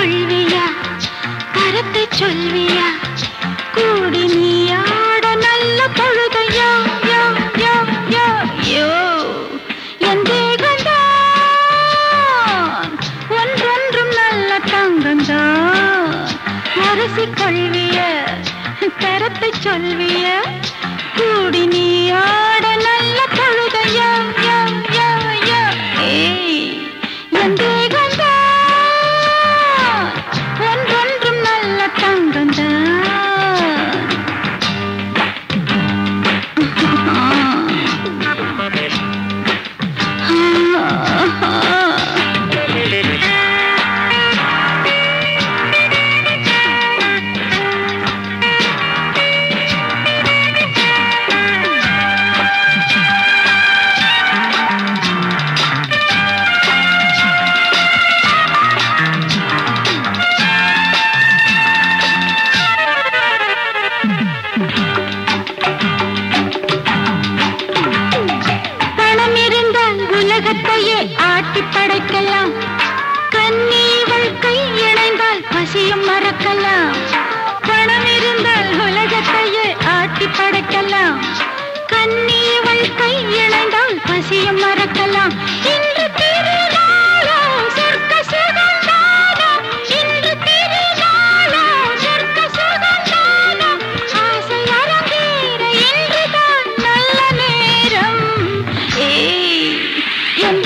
கொள்வியா கருத்தை சொல்வியா கூடி நீயாட நல்ல பொழுதையோ யோ யோ யோ யோ என் தேகந்தான் ஒன்றொன்றும் நல்ல தங்கந்தான் அரசி கொள்விய கருத்தை சொல்விய கூடி நீயாட நல்ல பொழுதையோ யோ யோ யோ ஏய் என் தேகந்தான் ஒன்றொன்றும் நல்ல தங்கந்தான் பணம் இருந்தால் உலகத்தையே ஆட்டி படைக்கலாம் கண்ணீவள் கை இணைந்தால் பசியும் மறக்கலாம் பணம் இருந்தால் உலகத்தையே ஆட்டி படைக்கலாம் கண்ணீவள் கை இணைந்தால் பசியும் மறக்கலாம் இன்று திருநாளோ சொர்க்க சுகந்தானோ இன்று திருநாளோ சொர்க்க சுகந்தானோ ஆசை அரங்கேற இன்றுதான் நல்ல நேரம் ஏய் என்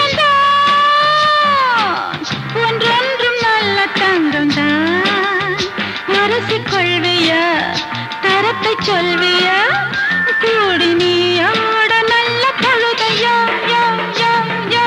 தேகந்தான் ஒன்றொன்றும் நல்ல தங்கம்தான் அரசிக் கொள்வியா தரத்தை சொல்வியா கூடி நீயோட நல்ல பொழுதையோ யோ யோ யோ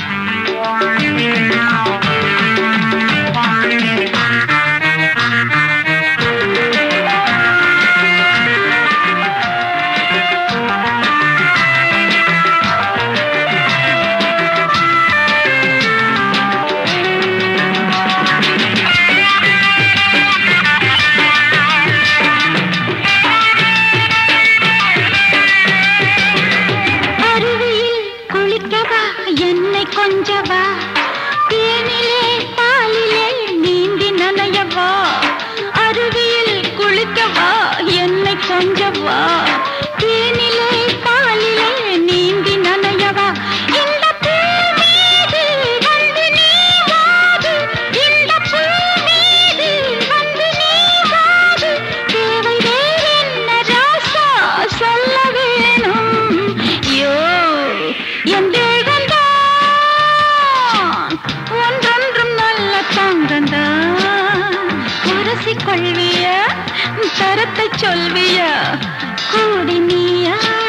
அருவியில் குளிக்கவா என்னை கொஞ்சவா தேனிலே பாலிலே நீந்தி நனையவா அருவியில் குளிக்கவா என்னை கொஞ்சவா தேனிலே பாலிலே நீந்தி நனையவா இந்த பூ மீது வந்து நீ வாது இந்த பூ மீது வந்து நீ வாது தேவை வேறென்ன ராசா சொல்ல வேணும் யோ என் தேகந்தான் ஒன்றொன்றும் நல்ல தங்கந்தான் உரசி கொள்விய தரத்தை சொல்விய கூடி நீயா